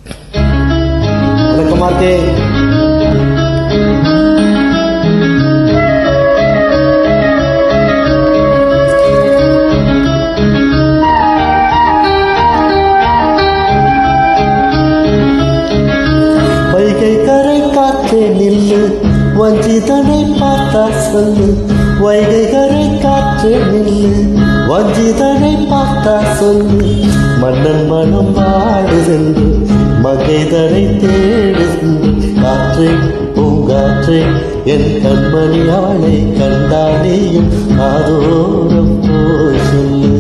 வணக்கமா இருக்கே வைகை கரை காற்றே நில்லு வஞ்சிதனை பார்த்தா சொல்லு வைகை கரை காற்றே நில்லு வஞ்சிதனை பார்த்தா சொல்லு மன்னன் மனம் வாடுதென்று மகைதனை தேடுதென்று காற்றே பூங்காற்றே என் கண்மணி அவளை கண்டாலேயும் ஆதோரம் போய் சொல்லு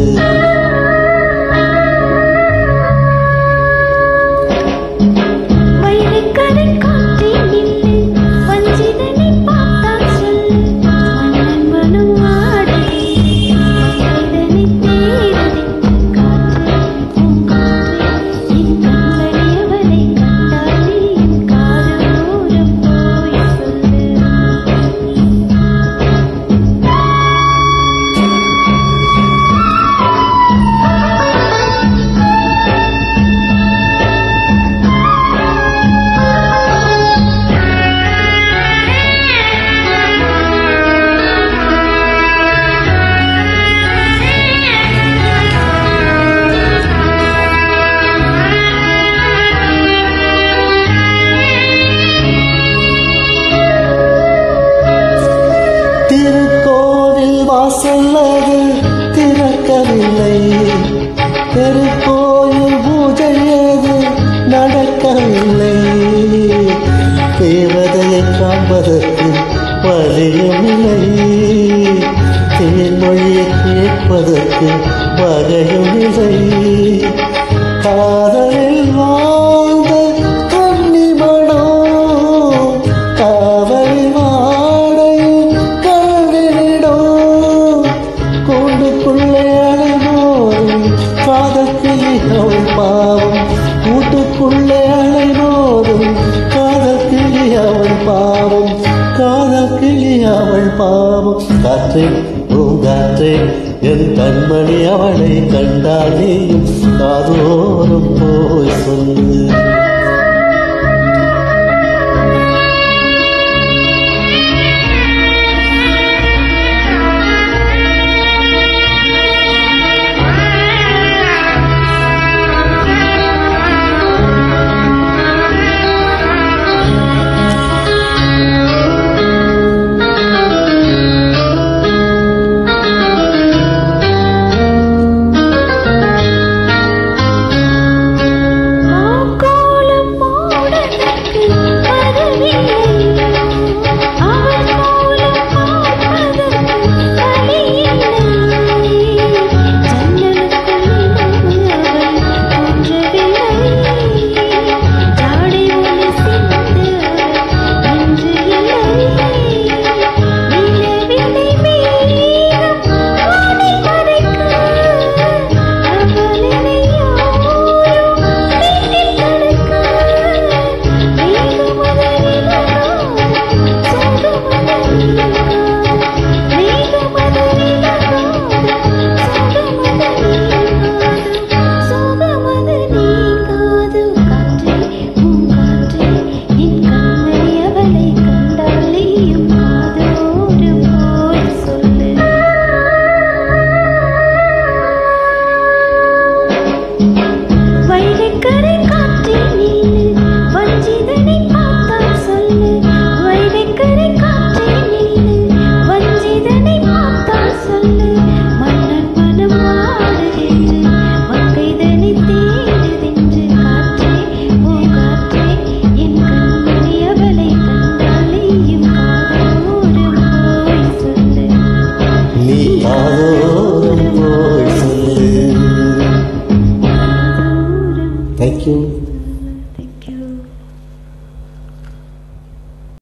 வைரக்கரை காற்றே நில்லு வஞ்சிதனை பார்த்தால் சொல்லு மன்னன் மனம் வாடுதே மனிதனை தேடுதே காற்றே பூங்காற்றே என் கண்மணி அவளை கண்டாலே என் காதோரம் போய் சொல்லு திருக்கோவில் வாசல் அது திறக்கவில்லை திருக்கோயில் பூஜை அது நடக்கவில்லை தேவதையை காண்பதற்கு வழியுமில்லை தேன்மொழியை கேட்பதற்கு வகையுமில்லை காதலில் வாழ்ந்த கன்னிமணோ காவலில் வாடையில் கல்விடோ கூண்டுக்குள்ளே அலைமோதும் காதல் கிளி அவள் பாவம் கூட்டுக்குள்ளே அலைமோதும் காதல் கிளி அவள் பாவம் காதல் கிளி அவள் பாவம் காற்றே பூங்காற்றே என் கண்மணி அவளை கண்டாலேயும் காது